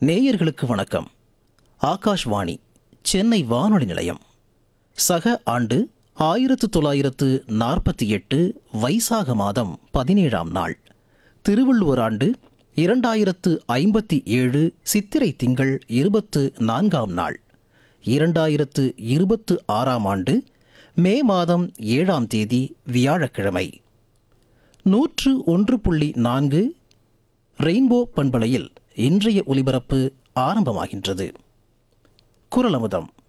நேயர்களுக்கு வணக்கம் ஆகாஷ்வாணி சென்னை வானொலி நிலையம் சக ஆண்டு ஆயிரத்து தொள்ளாயிரத்து நாற்பத்தி எட்டு வைசாக மாதம் பதினேழாம் நாள் திருவள்ளுவர் ஆண்டு இரண்டாயிரத்து ஐம்பத்தி ஏழு சித்திரை திங்கள் இருபத்து நான்காம் நாள் இரண்டாயிரத்து இருபத்து ஆறாம் ஆண்டு மே மாதம் ஏழாம் தேதி வியாழக்கிழமை நூற்று ஒன்று புள்ளி நான்கு ரெயின்போ பண்பலையில் இன்றைய ஒலிபரப்பு ஆரம்பமாகின்றது குரல் அமுதம்